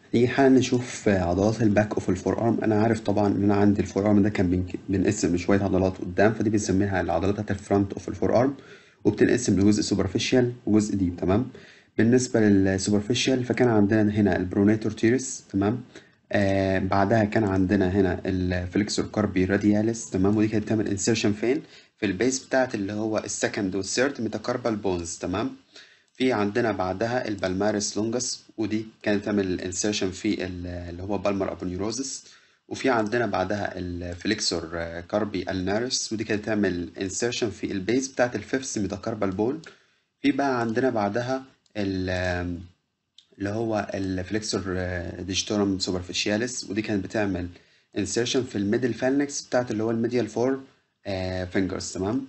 نيجي حالا نشوف عضلات الباك اوف الفور ارم انا عارف طبعا ان انا عندي الفور ارم ده كان بنك- بنقسم لشويه عضلات قدام فدي بنسميها العضلات بتاعت الفرونت اوف الفور ارم وبتنقسم لجزء سوبرفيشال وجزء ديب تمام بالنسبه للسوبرفيشال فكان عندنا هنا البرونيتور تيرس تمام آه بعدها كان عندنا هنا الفليكسور كاربي رادياليس تمام ودي كانت بتعمل انسيرشن فين في البيس بتاعت اللي هو السكند والثيرد ميتاكاربال بونز تمام في عندنا بعدها البالمارس لونجس ودي كانت تعمل انسيرشن في ال- اللي هو بالمر ابونيوروزس وفي عندنا بعدها الفليكسور كاربي النارس ودي كانت تعمل انسيرشن في البيز بتاعت الفيفث ميتاكاربال بون في بقى عندنا بعدها ال- اللي هو الفليكسور ديجيتورم سوبرفيشياليس ودي كانت بتعمل انسيرشن في الميدل فالنكس بتاعت اللي هو الميديال فور فينجرز تمام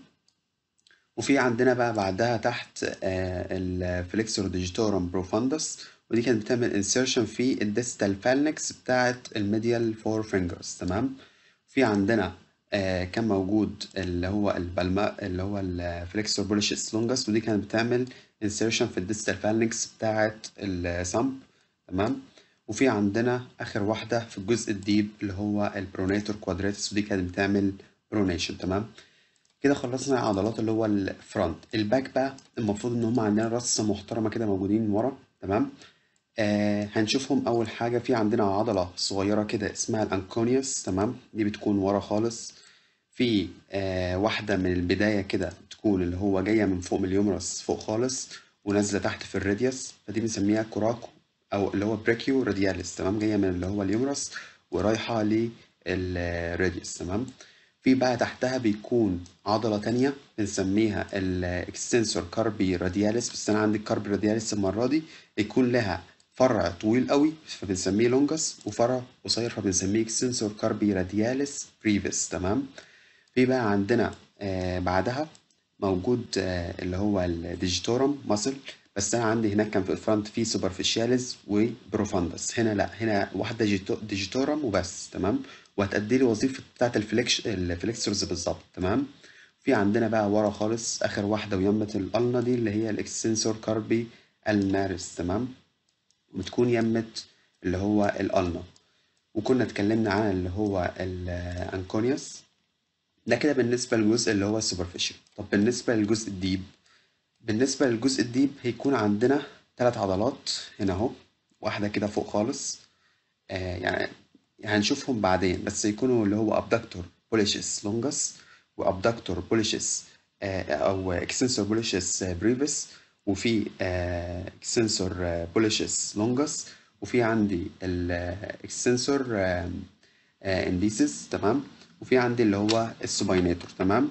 وفي عندنا بقى بعدها تحت الفليكسور ديجيتورم بروفاندس ودي كانت بتعمل انسيرشن في الديستال فالنكس بتاعت الميديال فور فينجرز تمام في عندنا آه، كان موجود اللي هو البلما اللي هو الفليكسور بوليشس لونجس ودي كانت بتعمل انسيرشن في الديستال فالنكس بتاعت السامب تمام وفي عندنا اخر واحده في الجزء الديب اللي هو البرونيتور كوادراتس ودي كانت بتعمل برونيشن تمام كده خلصنا عضلات اللي هو الفرونت الباك بقى المفروض ان هم عندنا رصة محترمة كده موجودين ورا تمام آه هنشوفهم اول حاجة في عندنا عضلة صغيرة كده اسمها الانكونيوس تمام دي بتكون ورا خالص في آه واحدة من البداية كده بتكون اللي هو جاية من فوق من اليومرس فوق خالص ونازلة تحت في الراديوس فدي بنسميها كوراكو او اللي هو بريكيو رادياليس تمام جاية من اللي هو اليومرس ورايحة للراديوس تمام في بقى تحتها بيكون عضلة تانية بنسميها الاكستنسور كاربي رادياليس بس أنا عندي الكاربي رادياليس المرة دي يكون لها فرع طويل قوي فبنسميه لونجس وفرع قصير فبنسميه اكستنسور كاربي رادياليس بريفيس تمام في بقى عندنا آه بعدها موجود آه اللي هو الديجيتورم ماسل بس انا عندي هناك كان في الفرونت في سوبرفيشاليز وبروفاندس هنا لا هنا واحده جيتو- ديجيتورم وبس تمام وهتأدي لي وظيفه بتاعت الفليكش الفليكسورز بالظبط تمام في عندنا بقى ورا خالص اخر واحده ويمة الالنا دي اللي هي الاكستنسور كاربي النارس تمام بتكون يمة اللي هو الالنا وكنا اتكلمنا عن اللي هو الانكونيوس ده كده بالنسبة للجزء اللي هو السوبرفيشال طب بالنسبة للجزء الديب بالنسبة للجزء الديب هيكون عندنا ثلاث عضلات هنا اهو واحدة كده فوق خالص آه يعني هنشوفهم بعدين بس يكونوا اللي هو abductor pollicis longus وabductor pollicis آه او extensor pollicis brevis وفي آه extensor pollicis longus وفي عندي ال extensor آه آه indicis تمام وفي عندي اللي هو السوبايناتور تمام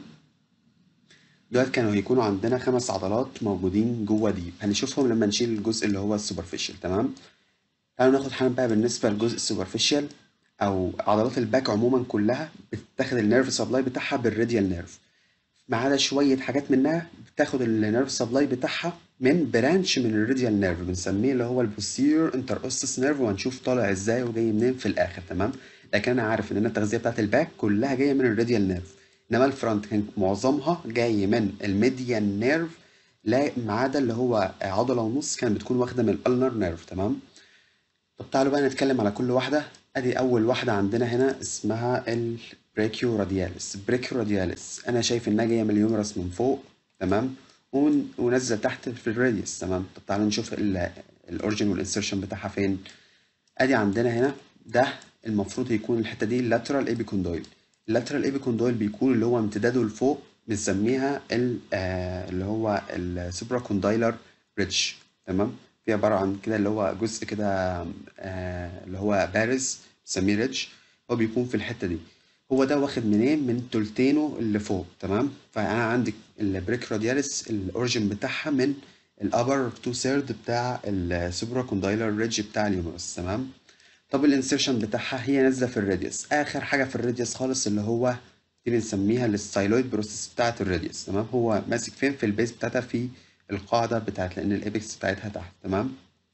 دول كانوا هيكونوا عندنا خمس عضلات موجودين جوه دي هنشوفهم لما نشيل الجزء اللي هو السوبرفيشال تمام تعالوا ناخد حالا بقى بالنسبة للجزء السوبرفيشال أو عضلات الباك عموما كلها بتاخد النيرف سبلاي بتاعها بالراديال نيرف ما عدا شوية حاجات منها بتاخد النيرف سبلاي بتاعها من برانش من الراديال نيرف بنسميه اللي هو البوستيريور انتر اوستس نيرف وهنشوف طالع ازاي وجاي منين في الآخر تمام لكن أنا عارف إن أنا التغذية بتاعت الباك كلها جاية من الراديال نيرف إنما الفرونت كان معظمها جاي من الميديان نيرف لا ما عدا اللي هو عضلة ونص كانت بتكون واخدة من الألنر نيرف تمام طب تعالوا بقى نتكلم على كل واحدة ادي اول واحدة عندنا هنا اسمها البريكيو رادياليس بريكيو رادياليس انا شايف انها جاية من اليومرس من فوق تمام ون- ونازلة تحت في الراديوس تمام طب تعالوا نشوف الاوريجن والانسرشن بتاعها فين ادي عندنا هنا ده المفروض يكون الحتة دي اللاترال ايبيكوندويل اللاترال ايبيكوندويل بيكون اللي هو امتداده لفوق بنسميها ال- آه، اللي هو السوبرا كوندايلر ريدج تمام في عبارة عن كده اللي هو جزء كده آه، اللي هو بارز بنسميه ريدج هو بيكون في الحتة دي هو ده واخد منين من تلتينه اللي فوق تمام فانا عندي البريك رادياليس الاوريجن بتاعها من الابر تو سيرد بتاع السوبرا كوندايلر ريدج بتاع اليومرس تمام طب الانسيرشن بتاعها هي نازله في الراديوس اخر حاجه في الراديوس خالص اللي هو دي بنسميها الستايلويد بروسيس بتاعه الراديوس تمام هو ماسك فين في البيز بتاعتها في القاعده بتاعت لان الايبكس بتاعتها تحت تمام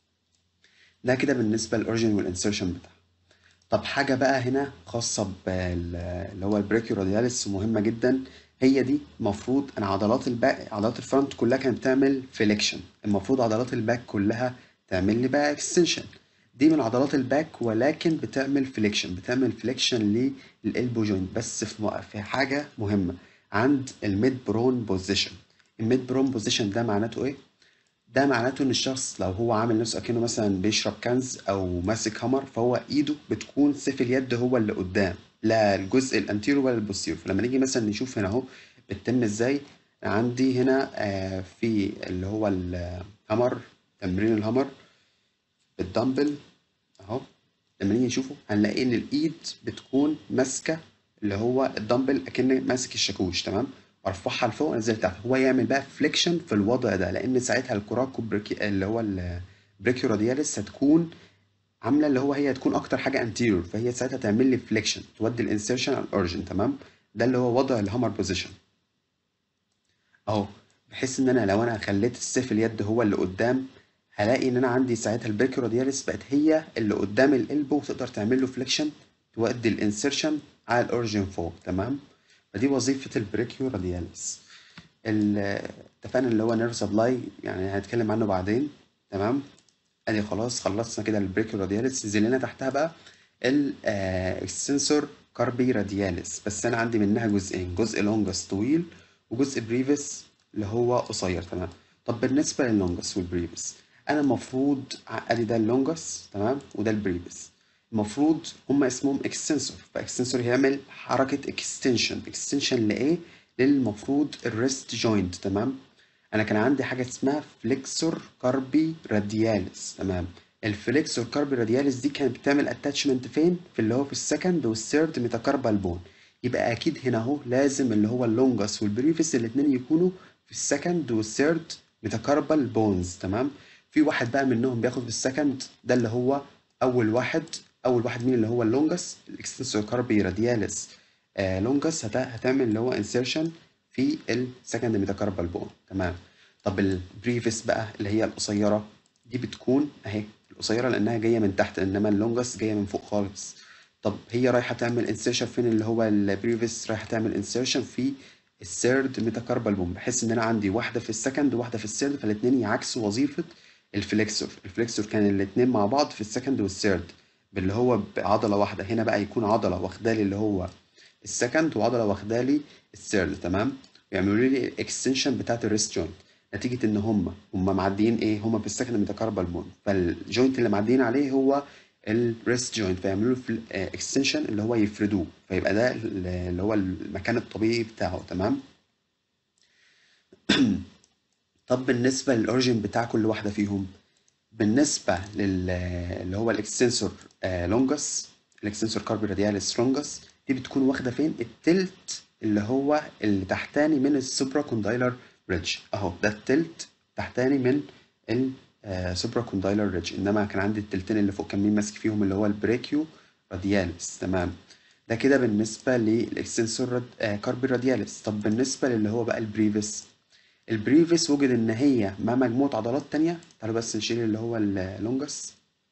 ده كده بالنسبه للاوريجن والانسيرشن بتاعها طب حاجه بقى هنا خاصه بال اللي هو البريكيو رادياليس مهمه جدا هي دي المفروض ان عضلات الباك عضلات الفرونت كلها كانت بتعمل فليكشن المفروض عضلات الباك كلها تعمل لي بقى اكستنشن دي من عضلات الباك ولكن بتعمل فليكشن بتعمل فليكشن للالبو جوينت بس في م- في حاجه مهمه عند الميد برون بوزيشن الميد برون بوزيشن ده معناته ايه ده معناته ان الشخص لو هو عامل نفسه اكنه مثلا بيشرب كنز او ماسك هامر فهو ايده بتكون سيف اليد هو اللي قدام لا الجزء الانتيرو ولا البوستيرو فلما نيجي مثلا نشوف هنا اهو بتتم ازاي عندي هنا آه، في اللي هو الهامر تمرين الهامر بالدمبل اهو لما نيجي نشوفه هنلاقي ان الايد بتكون ماسكه اللي هو الدمبل اكن ماسك الشاكوش تمام وارفعها لفوق وانزل تحت هو يعمل بقى فليكشن في الوضع ده لان ساعتها الكوراكو بريكي اللي هو البريكيو رادياليس هتكون عامله اللي هو هي هتكون اكتر حاجه انتيريور فهي ساعتها تعمل لي فليكشن تودي الانسيرشن على الاوريجن تمام ده اللي هو وضع الهامر بوزيشن اهو بحيث ان انا لو انا خليت السيف اليد هو اللي قدام هلاقي ان انا عندي ساعتها البريكيو رادياليس بقت هي اللي قدام الالبو وتقدر تعمل له فليكشن تودي الانسيرشن على الاوريجن فوق تمام فدي وظيفه البريكيو رادياليس ال- اتفقنا اللي هو نيرف سبلاي يعني هنتكلم عنه بعدين تمام ادي خلاص خلصنا كده البريكيو رادياليس نزل لنا تحتها بقى الاكستنسور كاربي رادياليس بس انا عندي منها جزئين جزء لونجس طويل وجزء بريفس اللي هو قصير تمام طب بالنسبه لللونجس والبريفس انا المفروض ادي ده اللونجس تمام وده البريفس المفروض هما اسمهم اكستنسور فاكستنسور هيعمل حركه اكستنشن اكستنشن لايه للمفروض الريست جوينت تمام انا كان عندي حاجه اسمها فليكسور كاربي رادياليس تمام الفليكسور كاربي رادياليس دي كانت بتعمل اتاتشمنت فين في اللي هو في السكند والثيرد ميتاكاربال بون يبقى اكيد هنا اهو لازم اللي هو اللونجس والبريفس الاثنين يكونوا في السكند والثيرد ميتاكاربال بونز تمام في واحد بقى منهم بياخد في السكند ده اللي هو اول واحد اول واحد مين اللي هو اللونجس الاكستنسور كاربي رادياليس آه لونجس هت- هتعمل اللي هو انسيرشن في السكند ميتاكاربال بون تمام طب البريفس بقى اللي هي القصيره دي بتكون اهي القصيره لانها جايه من تحت انما اللونجس جايه من فوق خالص طب هي رايحه تعمل انسيرشن فين اللي هو البريفس رايحه تعمل انسيرشن في الثيرد ميتاكاربال بون بحيث ان انا عندي واحده في السكند وواحده في الثيرد فالاثنين يعكسوا وظيفه الفليكسور الفليكسور كان الاثنين مع بعض في السكند والثيرد باللي هو بعضله واحده هنا بقى يكون عضله واخدالي اللي هو السكند وعضله واخدالي الثيرد تمام ويعملوا لي الاكستنشن بتاعت الريست جوينت نتيجه ان هم هم معديين ايه هم في السكند ميتاكاربال بون فالجوينت اللي معديين عليه هو الريست جوينت فيعملوا له اكستنشن اللي هو يفردوه فيبقى ده اللي هو المكان الطبيعي بتاعه تمام طب بالنسبه للاوريجن بتاع كل واحده فيهم بالنسبه لل اللي هو الاكستنسور لونجس الاكستنسور كاربي رادياليس لونجس دي بتكون واخده فين التلت اللي هو اللي تحتاني من السوبرا كوندايلر ريدج اهو ده التلت تحتاني من السوبرا كوندايلر ريدج انما كان عندي التلتين اللي فوق كان مين ماسك فيهم اللي هو البريكيو رادياليس تمام ده كده بالنسبه للاكستنسور كاربي رادياليس طب بالنسبه للي هو بقى البريفس البريفس وجد ان هي مع مجموعه عضلات تانية تعالوا بس نشيل اللي هو اللونجس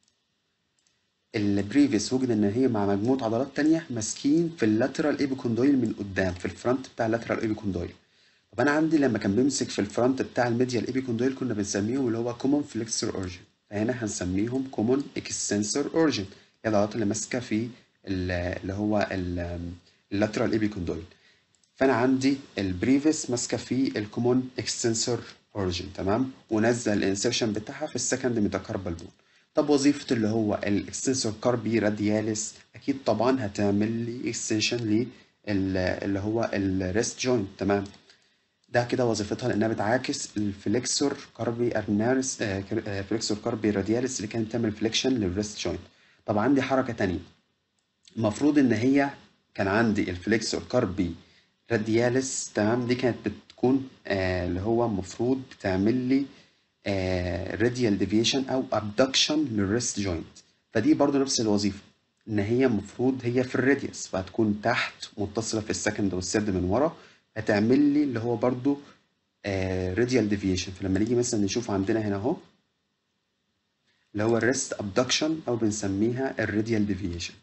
البريفس وجد ان هي مع مجموعه عضلات تانية ماسكين في اللاترال ايبيكوندويل من قدام في الفرونت بتاع اللاترال ايبيكوندويل طب انا عندي لما كان بيمسك في الفرونت بتاع الميديال ايبيكوندويل كنا بنسميهم اللي هو كومون فليكسور اورجن فهنا هنسميهم كومون اكستنسور اورجن هي العضلات اللي ماسكه في اللي هو اللاترال ايبيكوندويل فانا عندي البريفس ماسكه في الكومون اكستنسور اوريجن تمام ونزل الانسيرشن بتاعها في السكند ميتاكاربال بون طب وظيفه اللي هو الاكستنسور كاربي رادياليس اكيد طبعا هتعمل لي اكستنشن ل اللي هو الريست جوينت تمام ده كده وظيفتها لانها بتعاكس الفليكسور كاربي ارناريس آه فليكسور كاربي رادياليس اللي كانت بتعمل فليكشن للريست جوينت طب عندي حركه تانية المفروض ان هي كان عندي الفليكسور كاربي رادياليس تمام دي كانت بتكون آه اللي هو المفروض بتعمل لي آه راديال ديفيشن او ابدكشن للريست جوينت فدي برضو نفس الوظيفه ان هي المفروض هي في الراديوس فهتكون تحت متصله في السكند والثيرد من ورا هتعمل لي اللي هو برضو آه راديال ديفيشن فلما نيجي مثلا نشوف عندنا هنا اهو اللي هو الريست ابدكشن او بنسميها الراديال ديفيشن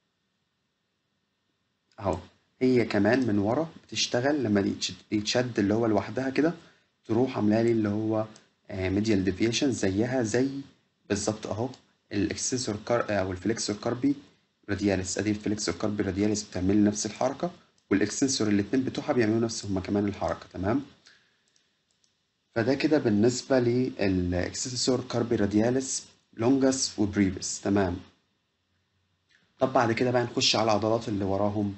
اهو هي كمان من ورا بتشتغل لما يتشد اللي هو لوحدها كده تروح عامله لي اللي هو ميديال ديفيشن زيها زي بالظبط اهو الاكستنسور كار او الفليكسور كاربي رادياليس ادي الفليكسور كاربي رادياليس بتعمل لي نفس الحركه والاكستنسور الاتنين بتوعها بيعملوا نفس هما كمان الحركه تمام فده كده بالنسبه للاكستنسور كاربي رادياليس لونجاس وبريفس تمام طب بعد كده بقى نخش على العضلات اللي وراهم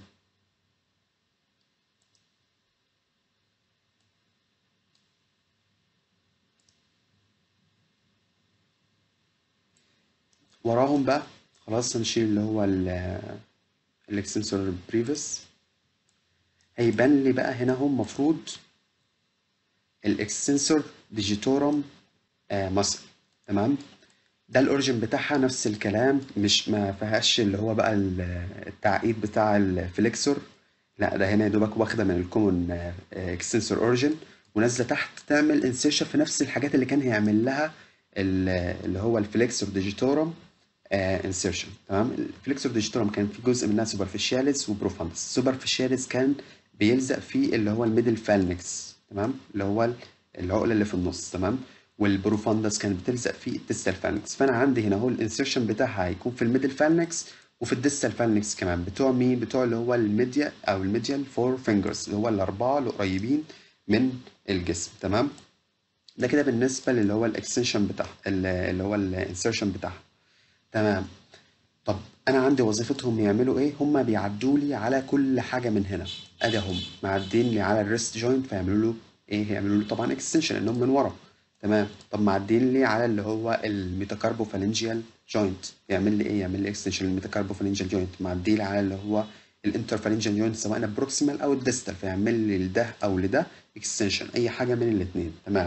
وراهم بقى خلاص هنشيل اللي هو الاكستنسور بريفس هيبان لي بقى هنا هم مفروض الاكستنسور ديجيتورم مصر تمام ده الاوريجن بتاعها نفس الكلام مش ما فيهاش اللي هو بقى التعقيد بتاع الفليكسور لا ده هنا يا دوبك واخده من الكومون اكستنسور اوريجن ونازله تحت تعمل انسيرشن في نفس الحاجات اللي كان هيعمل لها اللي هو الفليكسور ديجيتورم انسيرشن تمام الفليكسور ديجيتورم كان في جزء منها سوبرفيشاليس وبروفاندس سوبرفيشاليس كان بيلزق فيه اللي هو الميدل فالنكس تمام اللي هو العقله اللي في النص تمام والبروفاندس كانت بتلزق في الديستال فالنكس فانا عندي هنا هو الانسيرشن بتاعها هيكون في الميدل فالنكس وفي الديستال فالنكس كمان بتوع مين بتوع اللي هو الميديا او الميديال فور فينجرز اللي هو الاربعه اللي قريبين من الجسم تمام ده كده بالنسبه للي هو الاكستنشن بتاعها اللي هو الانسيرشن بتاعها تمام طب انا عندي وظيفتهم يعملوا ايه هم بيعدوا لي على كل حاجه من هنا ادي هم معدين لي على الريست جوينت فيعملوا له ايه هيعملوا له طبعا اكستنشن انهم من ورا تمام طب معدين لي على اللي هو الميتاكاربوفالنجيال جوينت يعمل لي ايه يعمل لي اكستنشن الميتاكاربوفالنجيال جوينت معدي لي على اللي هو الانترفالنجيال جوينت سواء البروكسيمال او الديستال فيعمل لي لده او لده اكستنشن اي حاجه من الاثنين تمام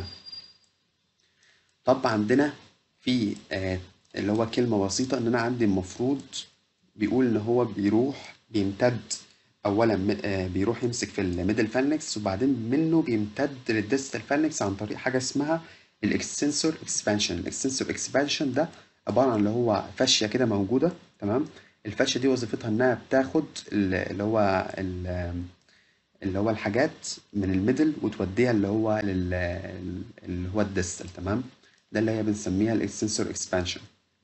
طب عندنا في آه اللي هو كلمة بسيطة إن أنا عندي المفروض بيقول إن هو بيروح بيمتد أولا آه بيروح يمسك في الميدل فالنكس وبعدين منه بيمتد للديستال فالنكس عن طريق حاجة اسمها الاكستنسور اكسبانشن الاكستنسور اكسبانشن ده عبارة عن اللي هو فاشية كده موجودة تمام الفاشية دي وظيفتها إنها بتاخد اللي هو اللي هو الحاجات من الميدل وتوديها اللي هو اللي هو الديستال تمام ده اللي هي بنسميها الاكستنسور اكسبانشن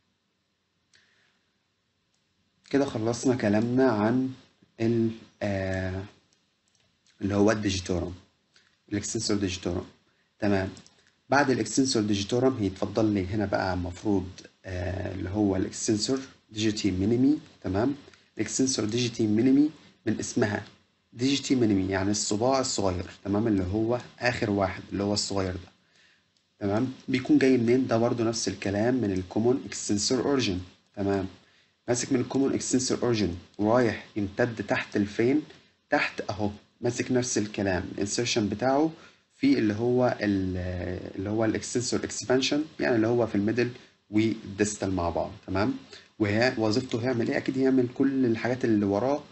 كده خلصنا كلامنا عن ال آه اللي هو الديجيتورم الاكستنسور ديجيتورم تمام بعد الاكستنسور ديجيتورم هيتفضل لي هنا بقى المفروض آه اللي هو الاكستنسور ديجيتي مينيمي تمام الاكستنسور ديجيتي مينيمي من اسمها ديجيتي مينيمي يعني الصباع الصغير تمام اللي هو اخر واحد اللي هو الصغير ده تمام بيكون جاي منين ده برضو نفس الكلام من الكومون اكستنسور اوريجن تمام ماسك من الكومون اكستنسور اوريجن ورايح يمتد تحت الفين تحت اهو ماسك نفس الكلام الانسيرشن بتاعه في اللي هو اللي هو الاكستنسور اكسبانشن يعني اللي هو في الميدل والديستال مع بعض تمام وهي وظيفته هيعمل ايه اكيد يعمل كل الحاجات اللي وراه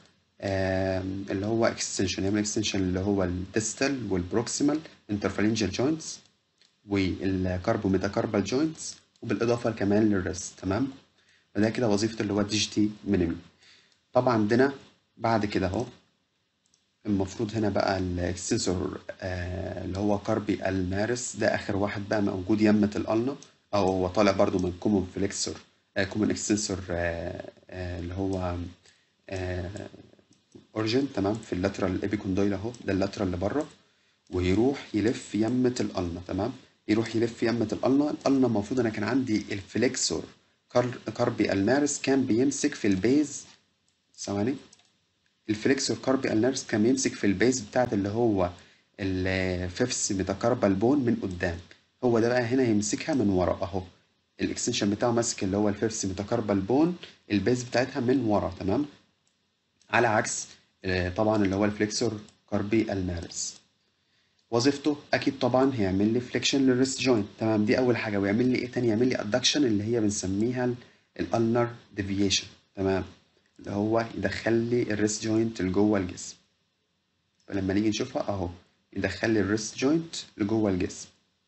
اللي هو اكستنشن يعمل اكستنشن اللي هو الديستال والبروكسيمال انترفالنجال جوينتس والكاربو ميتاكاربال جوينتس وبالاضافه كمان للريست تمام فده كده وظيفه اللي هو الدي جي تي مينيمم طبعا عندنا بعد كده اهو المفروض هنا بقى الاكستنسور آه اللي هو كاربي المارس ده اخر واحد بقى موجود يمة الالنا او هو طالع برضو من كومون فليكسور آه كومون اكستنسور آه آه اللي هو آه اورجن تمام في اللاترال ايبيكوندايل اهو ده اللاترال اللي بره ويروح يلف يمة الالنا تمام يروح يلف يمة الالنا الالنا المفروض انا كان عندي الفليكسور كاربي المارس كان بيمسك في البيز ثواني الفليكسور كاربي النيرس كان بيمسك في البيز بتاعت اللي هو الفيفس ميتاكاربال بون من قدام هو ده بقى هنا هيمسكها من ورا اهو الاكستنشن بتاعه ماسك اللي هو الفيفس ميتاكاربال بون البيز بتاعتها من ورا تمام على عكس طبعا اللي هو الفليكسور كاربي النيرس وظيفته اكيد طبعا هيعمل لي فليكشن للريست جوينت تمام دي اول حاجه ويعمل لي ايه تاني يعمل لي ادكشن اللي هي بنسميها الالنر ديفيشن تمام اللي هو يدخل لي الريست جوينت لجوه الجسم فلما نيجي نشوفها اهو يدخل لي الريست جوينت لجوه الجسم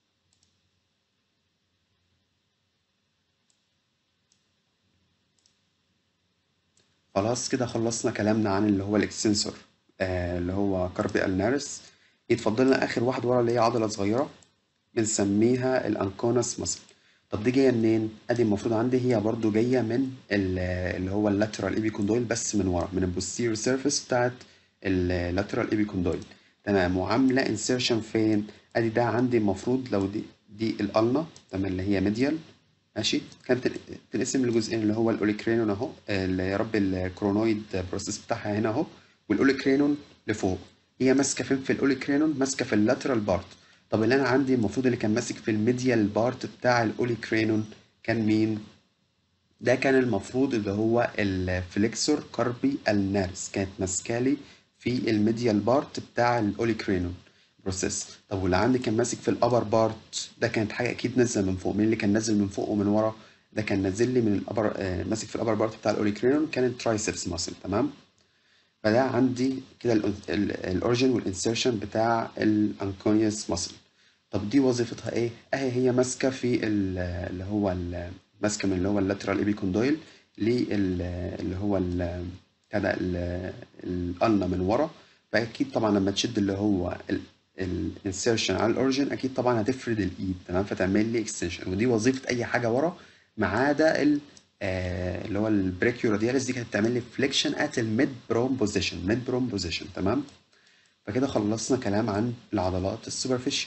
خلاص كده خلصنا كلامنا عن اللي هو الاكستنسور آه اللي هو كاربي النارس يتفضل لنا اخر واحد ورا اللي هي عضله صغيره بنسميها الانكونس ماسل طب دي جايه منين ادي المفروض عندي هي برضو جايه من ال- اللي هو اللاترال ايبيكوندويل بس من ورا من البوستيريور سيرفيس بتاعت اللاترال ايبيكوندويل تمام وعامله انسيرشن فين ادي ده عندي المفروض لو دي دي الالنا تمام اللي هي ميديال ماشي كانت بتن- بتنقسم لجزئين اللي هو الاوليكرينون اهو اللي يا رب الكرونويد بروسيس بتاعها هنا اهو والاوليكرينون لفوق هي ماسكه فين في الاوليكرينون ماسكه في اللاترال بارت طب اللي انا عندي المفروض اللي كان ماسك في الميديال بارت بتاع الاوليكرينون كان مين ده كان المفروض اللي هو الفليكسور كاربي النارس كانت ماسكالي في الميديال بارت بتاع الاوليكرينون بروسيس طب واللي عندي كان ماسك في الابر بارت ده كانت حاجه اكيد نازله من فوق مين اللي كان نازل من فوق ومن ورا ده كان نازل لي من الابر آه ماسك في الابر بارت بتاع الاوليكرينون كان الترايسبس ماسل تمام فده عندي كده الاوريجن والانسيرشن بتاع الانكونيوس ماسل طب دي وظيفتها ايه اهي هي ماسكه في ال- اللي هو ال- ماسكه من اللي هو اللاترال ايبيكوندويل اللي هو ال- بتاع ده ال- الالنا من ورا فاكيد طبعا لما تشد اللي هو الانسيرشن على الاوريجن اكيد طبعا هتفرد الايد تمام فتعمل لي اكستنشن ودي وظيفه اي حاجه ورا ما عدا ال- آه، اللي هو البريكيو رادياليس دي كانت بتعمل لي فليكشن ات الميد بروم بوزيشن ميد بروم بوزيشن تمام فكده خلصنا كلام عن العضلات السوبرفيشال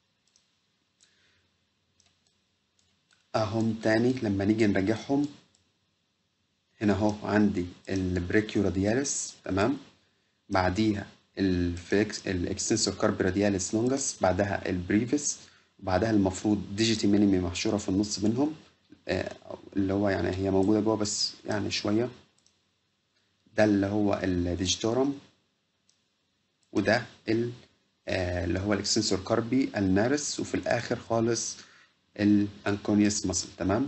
اهم تاني لما نيجي نراجعهم هنا اهو عندي البريكيو رادياليس تمام بعديها الفليكس الاكستنسور كاربي رادياليس لونجس بعدها البريفس وبعدها المفروض ديجيتي مينيمي محشوره في النص بينهم آه، اللي هو يعني هي موجوده جوه بس يعني شويه ده اللي هو الديجيتورم وده ال آه، اللي هو الاكستنسور كاربي النارس وفي الاخر خالص الانكونيوس ماسل تمام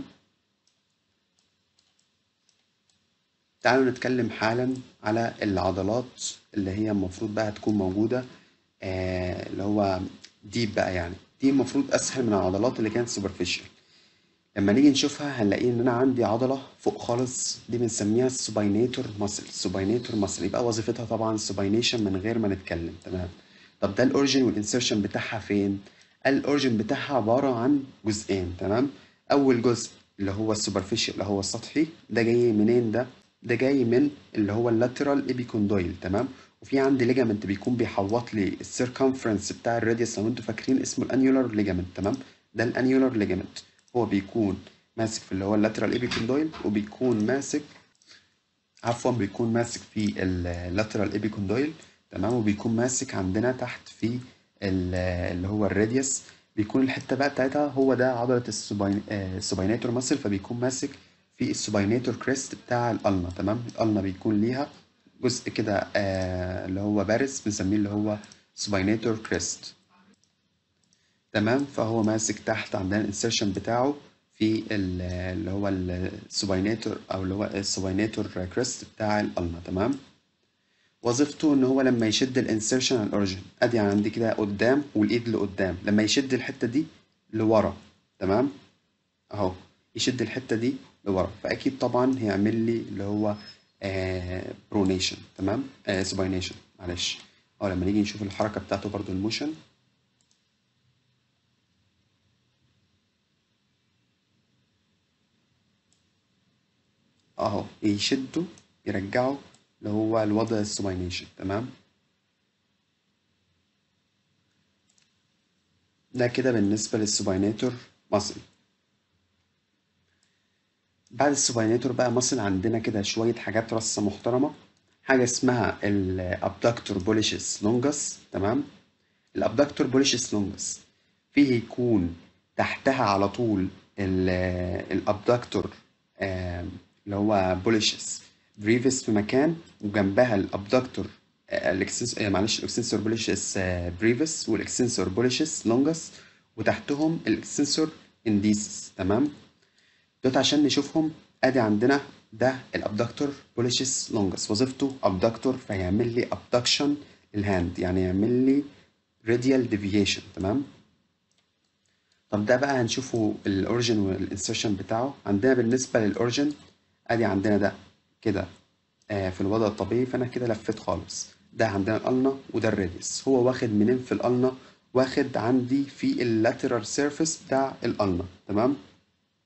تعالوا نتكلم حالا على العضلات اللي هي المفروض بقى تكون موجودة آه اللي هو ديب بقى يعني دي المفروض أسهل من العضلات اللي كانت سوبرفيشال لما نيجي نشوفها هنلاقي إن أنا عندي عضلة فوق خالص دي بنسميها السوباينيتور ماسل السوباينيتور ماسل يبقى وظيفتها طبعا سوباينيشن من غير ما نتكلم تمام طب ده الأوريجين والإنسيرشن بتاعها فين؟ الأوريجين بتاعها عبارة عن جزئين تمام أول جزء اللي هو السوبرفيشال اللي هو السطحي ده جاي منين ده؟ ده جاي من اللي هو اللاترال ايبيكوندويل تمام وفي عندي ليجامنت بيكون بيحوط لي السيركمفرنس بتاع الراديوس لو انتوا فاكرين اسمه الانيولار ليجامنت تمام ده الانيولار ليجامنت هو بيكون ماسك في اللي هو اللاترال ايبيكوندويل وبيكون ماسك عفوا بيكون ماسك في اللاترال ايبيكوندويل تمام وبيكون ماسك عندنا تحت في ال- اللي هو الراديوس بيكون الحته بقى بتاعتها هو ده عضله السوباين آه، السوبايناتور ماسل فبيكون ماسك في السوبايناتور كريست بتاع الالنا تمام الالنا بيكون ليها جزء كده آه، اللي هو بارز بنسميه اللي هو سوبايناتور كريست تمام فهو ماسك تحت عندنا الانسيرشن بتاعه في ال- اللي هو السوبايناتور او اللي هو السوبايناتور كريست بتاع الالنا تمام وظيفته ان هو لما يشد الانسيرشن على الاوريجن ادي عندي كده قدام والايد لقدام لما يشد الحته دي لورا تمام اهو يشد الحته دي لورا فاكيد طبعا هيعمل لي اللي هو آه برونيشن تمام آه سوباينيشن معلش اه لما نيجي نشوف الحركه بتاعته برضو الموشن اهو يشده يرجعه اللي هو الوضع السوباينيشن تمام ده كده بالنسبه للسوبايناتور ماسل بعد السوبايناتور بقى ماسل عندنا كده شوية حاجات رصة محترمة حاجة اسمها الابدكتور بوليشس لونجس تمام الابدكتور بوليشس لونجس فيه يكون تحتها على طول الابدكتور اللي هو بوليشس بريفس في مكان وجنبها الابدكتور الاكسنس آه، معلش الاكسنسور بوليشس بريفس والاكسنسور بوليشس لونجس وتحتهم الاكسنسور انديسس تمام دوت عشان نشوفهم ادي عندنا ده الابدكتور بوليشس لونجس وظيفته ابدكتور فيعمل لي ابدكشن للهاند يعني يعمل لي راديال ديفيشن تمام طب ده بقى هنشوفه الاوريجن والانسرشن بتاعه عندنا بالنسبه للاوريجن ادي عندنا ده كده آه في الوضع الطبيعي فانا كده لفيت خالص ده عندنا الالنا وده الراديوس هو واخد منين في الالنا واخد عندي في اللاترال سيرفيس بتاع الالنا تمام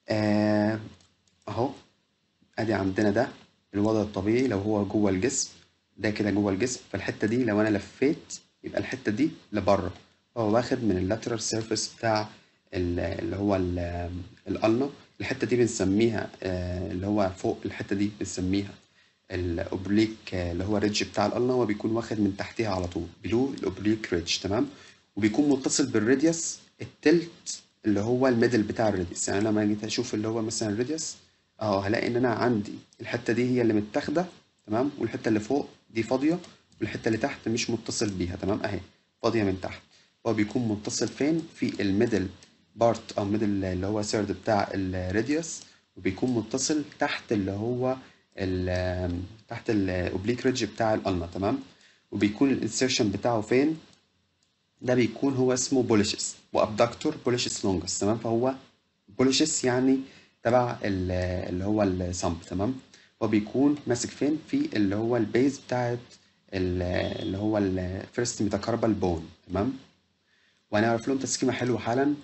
آه اهو ادي عندنا ده الوضع الطبيعي لو هو جوه الجسم ده كده جوه الجسم فالحته دي لو انا لفيت يبقى الحته دي لبره هو واخد من اللاترال سيرفيس بتاع ال- اللي هو ال- القلنه الحته دي بنسميها آه، اللي هو فوق الحته دي بنسميها الاوبليك آه، اللي هو ريدج بتاع القلنه هو بيكون واخد من تحتها على طول بلو الاوبليك ريدج تمام وبيكون متصل بالراديوس التلت اللي هو الميدل بتاع الراديوس يعني لما جيت اشوف اللي هو مثلا الراديوس اه هلاقي ان انا عندي الحته دي هي اللي متاخده تمام والحته اللي فوق دي فاضيه والحته اللي تحت مش متصل بيها تمام اهي فاضيه من تحت هو بيكون متصل فين في الميدل بارت او ميدل اللي هو سيرد بتاع الراديوس وبيكون متصل تحت اللي هو ال- تحت الاوبليك ريدج بتاع القلنه تمام وبيكون الانسيرشن بتاعه فين ده بيكون هو اسمه بوليشس وابدكتور بوليشس لونجس تمام فهو بوليشس يعني تبع ال- اللي هو الصمب تمام هو بيكون ماسك فين في اللي هو البيز بتاعت ال- اللي هو الفيرست ميتاكاربال بون تمام وهنعرف لهم تسكيمة حلوة حالا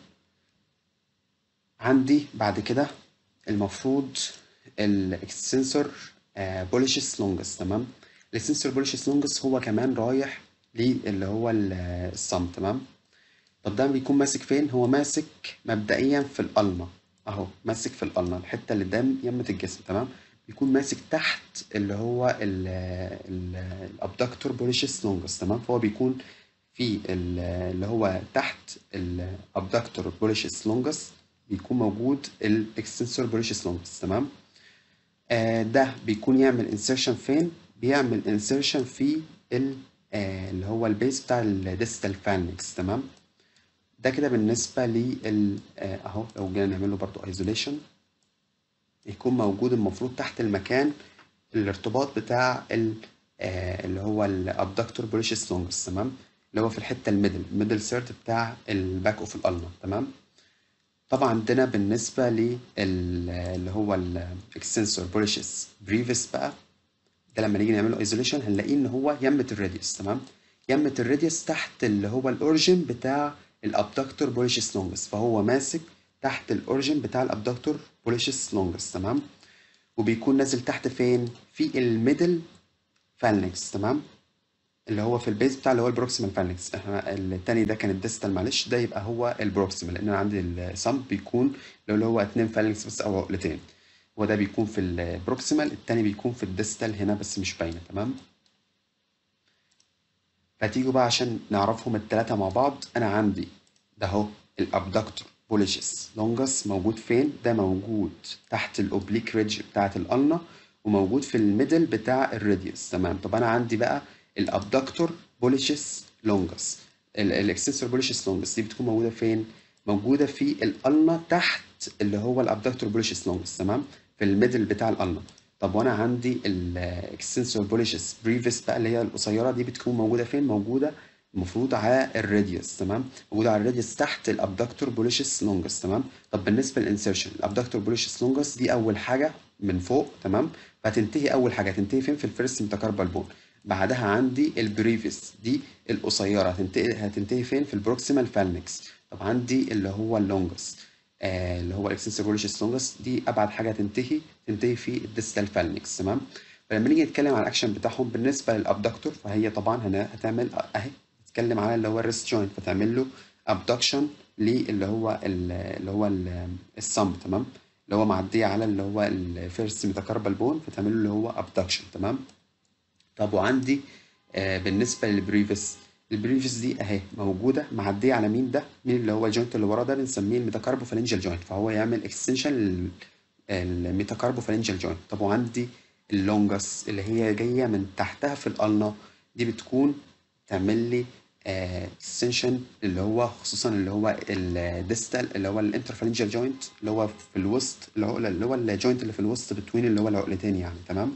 عندي بعد كده المفروض الاكستنسور بوليشس لونجس تمام الاكستنسور بوليشس لونجس هو كمان رايح للي هو ال- الصمب تمام طب ده بيكون ماسك فين هو ماسك مبدئيا في القلمة اهو ماسك في القلمة الحتة اللي قدام يمة الجسم تمام بيكون ماسك تحت اللي هو الابدكتور بوليشس لونجس تمام فهو بيكون في ال- اللي هو تحت الابدكتور بوليشس لونجس بيكون موجود الاكستنسور بوليشس لونجس تمام آه، ده بيكون يعمل انسيرشن فين بيعمل انسيرشن في ال- آه، اللي هو البيس بتاع الديستال فالنكس تمام ده كده بالنسبة لل آه، اهو لو جينا نعمل له برضو ايزوليشن يكون موجود المفروض تحت المكان الارتباط بتاع ال آه، اللي هو الابدكتور بوليشس لونجس تمام اللي هو في الحتة الميدل الميدل سيرت بتاع الباك اوف القلمة تمام طبعا عندنا بالنسبة لل اللي هو الاكستنسور بوليشس بريفيس بقى ده لما نيجي نعمله ايزوليشن هنلاقيه ان هو يمة الراديوس تمام يمة الراديوس تحت اللي هو الاوريجن بتاع الابدكتور بوليشس لونجس فهو ماسك تحت الاوريجن بتاع الابدكتور بوليشس لونجس تمام وبيكون نازل تحت فين في الميدل فالنكس تمام اللي هو في البيز بتاع اللي هو البروكسيمال فالنكس احنا التاني ده كان الديستال معلش ده يبقى هو البروكسيمال لان انا عندي الصمت بيكون اللي هو اتنين فالنكس بس او عقلتين هو ده بيكون في البروكسيمال التاني بيكون في الديستال هنا بس مش باينه تمام فتيجوا بقى عشان نعرفهم التلاتة مع بعض أنا عندي ده أهو الأبدكتور بوليشس لونجس موجود فين؟ ده موجود تحت الأوبليك ريدج بتاعة القلنة وموجود في الميدل بتاع الراديوس تمام طب أنا عندي بقى الأبدكتور بوليشس لونجس الإكستنسور بوليشس لونجس دي بتكون موجودة فين؟ موجودة في القلنة تحت اللي هو الأبدكتور بوليشس لونجس تمام؟ في الميدل بتاع القلنة طب وانا عندي الاكستنسور بوليشس بريفيس بقى اللي هي القصيره دي بتكون موجوده فين موجوده المفروض على الراديوس تمام موجوده على الراديوس تحت الابدكتور بوليشس لونجس تمام طب بالنسبه للانسيرشن الابدكتور بوليشس لونجس دي اول حاجه من فوق تمام فهتنتهي اول حاجه هتنتهي فين في الفيرست ميتاكاربال بون بعدها عندي البريفيس دي القصيره هتنتهي هتنتهي فين في البروكسيمال فالنكس طب عندي اللي هو اللونجس آه، اللي هو الاكستنسور بوليشس لونجس دي ابعد حاجه تنتهي تنتهي في الديستال فالنكس تمام فلما نيجي نتكلم على الاكشن بتاعهم بالنسبه للابدكتور فهي طبعا هنا هتعمل اهي تتكلم على اللي هو الريست جوينت فتعمل له ابدكشن للي هو ال- اللي هو الصم تمام اللي هو معديه على اللي هو الفيرست ميتاكاربال بون فتعمل له اللي هو ابدكشن تمام طب وعندي آه، بالنسبه للبريفس البريفس دي اهي موجوده معديه على مين ده مين اللي هو الجوينت اللي وراه ده بنسميه الميتاكاربوفالنجال جوينت فهو يعمل اكستنشن الميتاكاربوفالنجال جوينت طب وعندي اللونجس اللي هي جايه من تحتها في القلنه دي بتكون تعمل لي اكستنشن اللي هو خصوصا اللي هو الديستال اللي هو الانترفالنجال جوينت اللي هو في الوسط اللي هو اللي هو الجوينت اللي في الوسط بتوين اللي هو العقلتين يعني تمام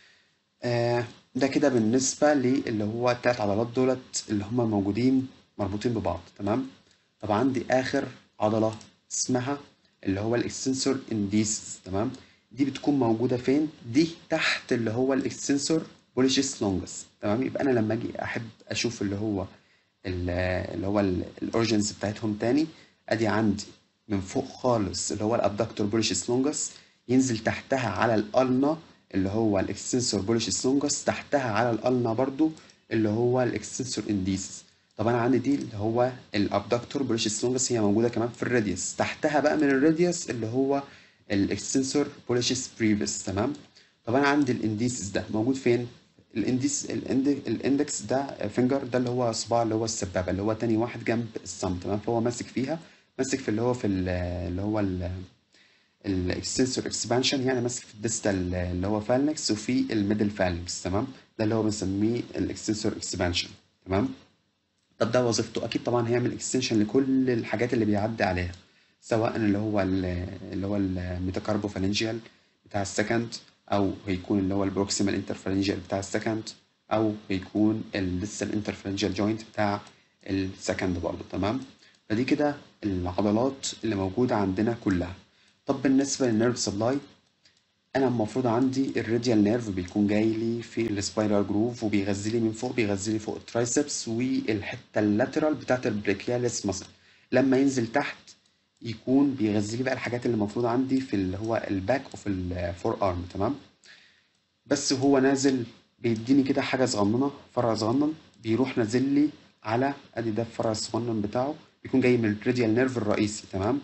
آه، ده كده بالنسبة للي هو التلات عضلات دولت اللي هما موجودين مربوطين ببعض تمام طب عندي آخر عضلة اسمها اللي هو الاكستنسور انديسز تمام دي بتكون موجودة فين؟ دي تحت اللي هو الاكستنسور بوليشس لونجس تمام يبقى أنا لما أجي أحب أشوف اللي هو ال- اللي هو الاورجنز بتاعتهم تاني أدي عندي من فوق خالص اللي هو الابدكتور بوليشس لونجس ينزل تحتها على الالنا اللي هو الاكستنسور بوليشس لونجس تحتها على الالنا برضو اللي هو الاكستنسور انديسس طب انا عندي دي اللي هو الابدكتور بوليشس لونجس هي موجوده كمان في الراديوس تحتها بقى من الراديوس اللي هو الاكستنسور بوليشس بريفس تمام طب انا عندي الانديسس ده موجود فين الانديس الاند- الاندكس ده فينجر ده اللي هو صباع اللي هو السبابه اللي هو تاني واحد جنب الصم تمام فهو ماسك فيها ماسك في اللي هو في ال- اللي هو الاكستنسور اكسبانشن يعني ماسك في الديستال اللي هو فالنكس وفي الميدل فالنكس تمام ده اللي هو بنسميه الاكستنسور اكسبانشن تمام طب ده وظيفته اكيد طبعا هيعمل اكستنشن لكل الحاجات اللي بيعدي عليها سواء اللي هو ال- اللي هو الميتاكاربوفالنجيال بتاع السكند او هيكون اللي هو البروكسيمال انترفالنجيال بتاع السكند او هيكون لسه الانترفالنجيال جوينت بتاع السكند برضه تمام فدي كده العضلات اللي موجودة عندنا كلها طب بالنسبة للنيرف سبلاي انا المفروض عندي الراديال نيرف بيكون جاي لي في السبايرال جروف وبيغذي لي من فوق بيغذي لي فوق الترايسبس والحته اللاترال بتاعت البريكياليس مثلا لما ينزل تحت يكون بيغذي لي بقى الحاجات اللي المفروض عندي في اللي هو الباك اوف الفور ارم تمام بس وهو نازل بيديني كده حاجه صغننه فرع صغنن بيروح نازل لي على ادي ده الفرع الصغنن بتاعه بيكون جاي من الراديال نيرف الرئيسي تمام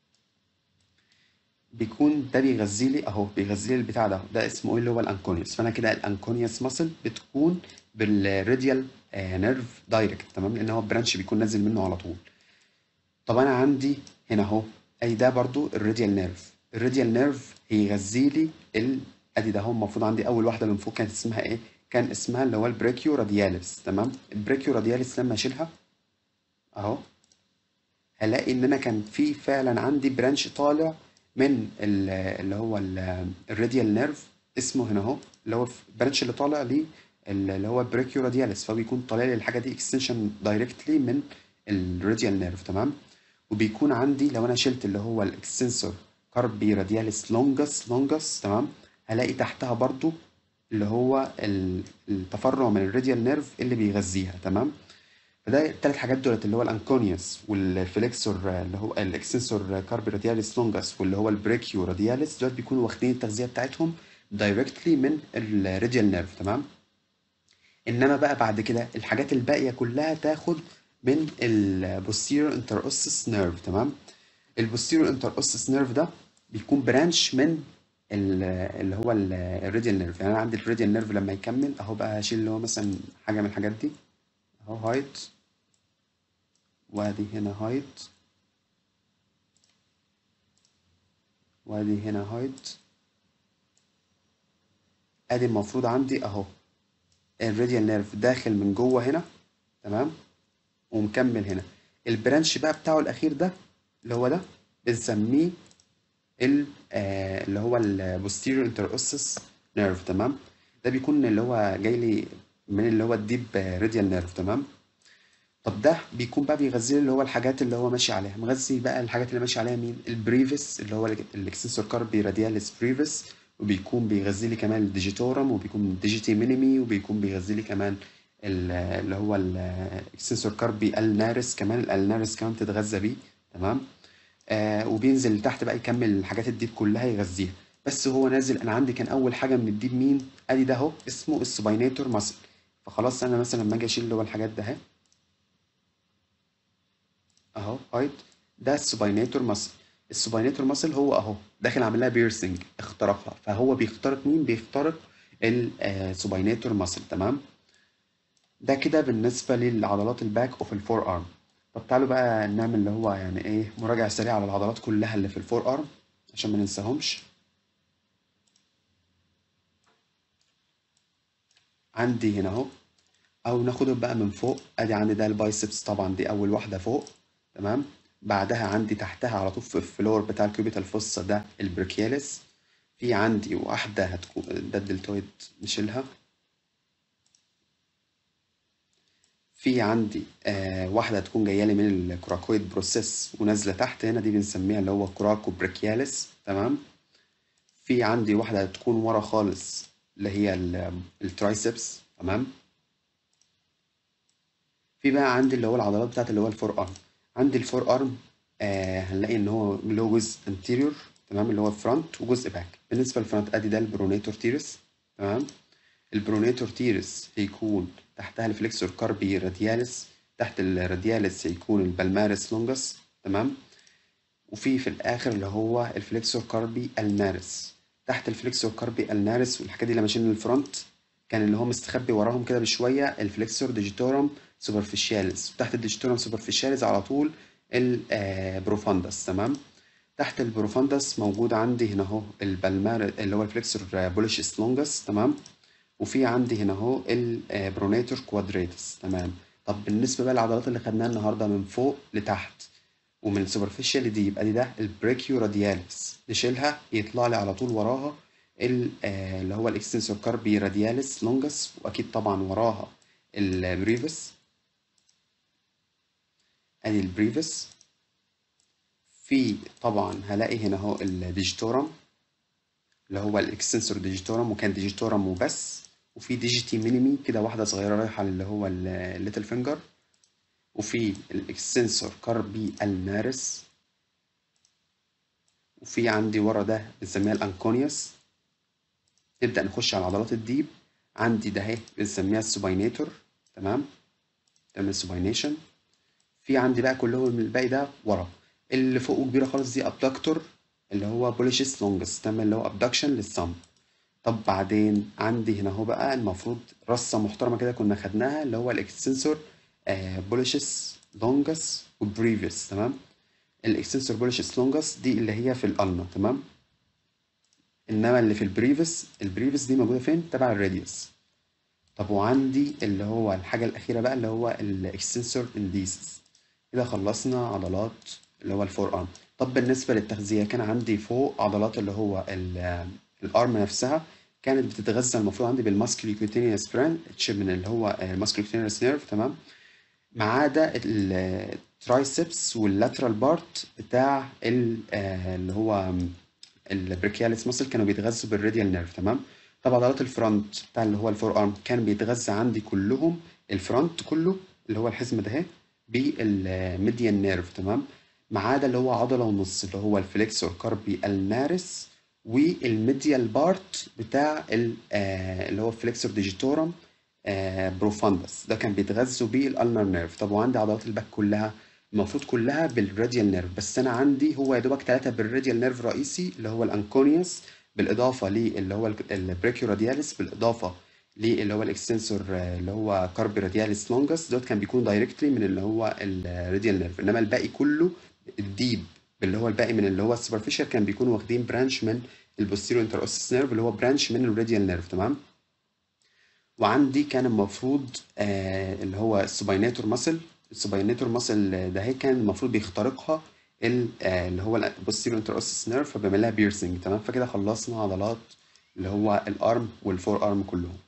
بيكون ده بيغذي لي اهو بيغذي لي البتاع ده ده اسمه ايه اللي هو الانكونيوس فانا كده الانكونيوس ماسل بتكون بالراديال نيرف دايركت تمام لان هو برانش بيكون نازل منه على طول طب انا عندي هنا اهو اي ده برضو الراديال نيرف الراديال نيرف هيغذي لي ال ادي ده هو المفروض عندي اول واحده من فوق كانت اسمها ايه كان اسمها اللي هو البريكيو رادياليس تمام البريكيو رادياليس لما اشيلها اهو هلاقي ان انا كان في فعلا عندي برانش طالع من ال- اللي هو الراديال نيرف اسمه هنا اهو اللي هو البرانش اللي طالع ليه اللي هو بريكيو رادياليس فبيكون طالع لي الحاجه دي اكستنشن دايركتلي من الراديال نيرف تمام وبيكون عندي لو انا شلت اللي هو الاكستنسور كاربي رادياليس لونجس لونجس تمام هلاقي تحتها برضو اللي هو ال- التفرع من الراديال نيرف اللي بيغذيها تمام فده التلات حاجات دولت اللي هو الانكونيوس والفليكسور اللي هو الاكستنسور كاربي رادياليس لونجس واللي هو البريكيو رادياليس دول بيكونوا واخدين التغذيه بتاعتهم دايركتلي من الراديال نيرف تمام انما بقى بعد كده الحاجات الباقيه كلها تاخد من البوستيريور انتروسس نيرف تمام البوستيريور انتروسس نيرف ده بيكون برانش من ال- اللي هو الراديال نيرف يعني انا عندي الراديال نيرف لما يكمل اهو بقى هشيل اللي هو مثلا حاجه من الحاجات دي اهو هايت وادي هنا هايت وادي هنا هايت ادي المفروض عندي اهو الراديال نيرف داخل من جوه هنا تمام ومكمل هنا البرانش بقى بتاعه الاخير ده اللي هو ده بنسميه ال آه اللي هو البوستيريور انتروسس نيرف تمام ده بيكون اللي هو جاي لي من اللي هو الديب راديال نيرف تمام طب ده بيكون بقى بيغذي لي اللي هو الحاجات اللي هو ماشي عليها مغذي بقى الحاجات اللي ماشي عليها مين البريفس اللي هو الاكسسور كاربي رادياليس بريفس وبيكون بيغذي لي كمان الديجيتورم وبيكون الديجيتي مينيمي وبيكون بيغذي لي كمان ال- اللي هو الاكسسور كاربي النارس كمان الالنارس كمان بتتغذى بيه تمام آه وبينزل تحت بقى يكمل الحاجات الديب كلها يغذيها بس هو نازل انا عندي كان اول حاجه من الديب مين ادي ده اهو اسمه السوباينيتور ماسل فخلاص انا مثلا لما اجي اشيل اللي هو الحاجات ده اهي اهو هايت ده السوباينيتور ماسل السوباينيتور ماسل هو اهو داخل عامل لها بيرسنج اخترقها فهو بيخترق مين بيخترق السوباينيتور ماسل تمام ده كده بالنسبه للعضلات الباك اوف الفور ارم طب تعالوا بقى نعمل اللي هو يعني ايه مراجعه سريعه على العضلات كلها اللي في الفور ارم عشان ما ننساهمش عندي هنا اهو او ناخدهم بقى من فوق ادي عندي ده البايسبس طبعا دي اول واحده فوق تمام بعدها عندي تحتها على طول في الفلور بتاع الكيوبيتال فوسا ده البركياليس في عندي واحده هتكون ده الدلتويد نشيلها في عندي آه واحده هتكون جايه لي من الكراكويد بروسيس ونازله تحت هنا دي بنسميها اللي هو كراكو بريكياليس تمام في عندي واحده هتكون ورا خالص اللي هي ال- الترايسبس تمام في بقى عندي اللي هو العضلات بتاعت اللي هو الفور ارم عندي الفور ارم آه هنلاقي ان هو له جزء انتيريور تمام اللي هو فرونت وجزء باك بالنسبه للفرونت ادي ده البرونيتور تيرس تمام البرونيتور تيرس هيكون تحتها الفليكسور كاربي رادياليس تحت الرادياليس هيكون البلمارس لونجس تمام وفي في الاخر اللي هو الفليكسور كاربي المارس تحت الفليكسور كاربي النارس والحاجات دي اللي ماشيين للفرونت كان اللي هو مستخبي وراهم كده بشويه الفليكسور ديجيتورم سوبرفيشاليس وتحت الديجيتورم سوبرفيشاليس على طول البروفاندس تمام تحت البروفاندس موجود عندي هنا اهو البلمار اللي هو الفليكسور بوليشس لونجس تمام وفي عندي هنا اهو البرونيتور كوادريتس تمام طب بالنسبه بقى للعضلات اللي خدناها النهارده من فوق لتحت ومن السوبرفيشال دي يبقى دي ده البريكيو رادياليس نشيلها يطلع لي على طول وراها اللي هو الاكستنسور كاربي رادياليس لونجس واكيد طبعا وراها البريفس ادي البريفس في طبعا هلاقي هنا اهو الديجيتورم اللي هو الاكستنسور ديجيتورم وكان ديجيتورم وبس وفي ديجيتي مينيمي كده واحده صغيره رايحه اللي هو الليتل فينجر وفي الاكستنسور كاربي المارس وفي عندي ورا ده بنسميها الانكونيوس نبدا نخش على عضلات الديب عندي ده اهي بنسميها السوباينيتور تمام تعمل سوباينيشن في عندي بقى كلهم الباقي ده ورا اللي فوق كبيره خالص دي ابدكتور اللي هو بوليشس لونجس تمام اللي هو ابدكشن للصم طب بعدين عندي هنا اهو بقى المفروض رصه محترمه كده كنا خدناها اللي هو الاكستنسور بوليشس لونجس وبريفيس تمام الاكستنسور بوليشس لونجس دي اللي هي في الالنا تمام انما اللي في البريفيس البريفيس دي موجوده فين تبع الراديوس طب وعندي اللي هو الحاجه الاخيره بقى اللي هو الاكستنسور انديسس كده خلصنا عضلات اللي هو الفور ارم طب بالنسبه للتغذيه كان عندي فوق عضلات اللي هو الارم نفسها كانت بتتغذى المفروض عندي بالماسكيوليكوتينيوس برانش من اللي هو الماسكيوليكوتينيوس نيرف تمام ما عدا الترايسبس واللاترال بارت بتاع اللي هو البريكياليس ماسل كانوا بيتغذوا بالراديال نيرف تمام طب عضلات الفرونت بتاع اللي هو الفور ارم كان بيتغذى عندي كلهم الفرونت كله اللي هو الحزم ده اهي بالميديان نيرف تمام ما عدا اللي هو عضله ونص اللي هو الفليكسور كاربي المارس والميديال بارت بتاع اللي هو الفليكسور ديجيتورم بروفاندس ده كان بيتغذوا بيه الالنر نيرف طب وعندي عضلات الباك كلها المفروض كلها بالراديال نيرف بس انا عندي هو يا دوبك ثلاثه بالراديال نيرف رئيسي اللي هو الانكونيوس بالاضافه للي هو البريكيو رادياليس بالاضافه للي هو الاكستنسور اللي هو كاربي رادياليس لونجس دوت كان بيكون دايركتلي من اللي هو الراديال نيرف انما الباقي كله الديب اللي هو الباقي من اللي هو السوبرفيشال كان بيكونوا واخدين برانش من البوستيريو انتروسس نيرف اللي هو برانش من الراديال نيرف تمام وعندي كان المفروض آه اللي هو السوبايناتور ماسل السوبايناتور ماسل ده هي كان المفروض بيخترقها اللي هو البوستيريو انتروسس نيرف فبيعمل لها بيرسنج تمام فكده خلصنا عضلات اللي هو الارم والفور ارم كلهم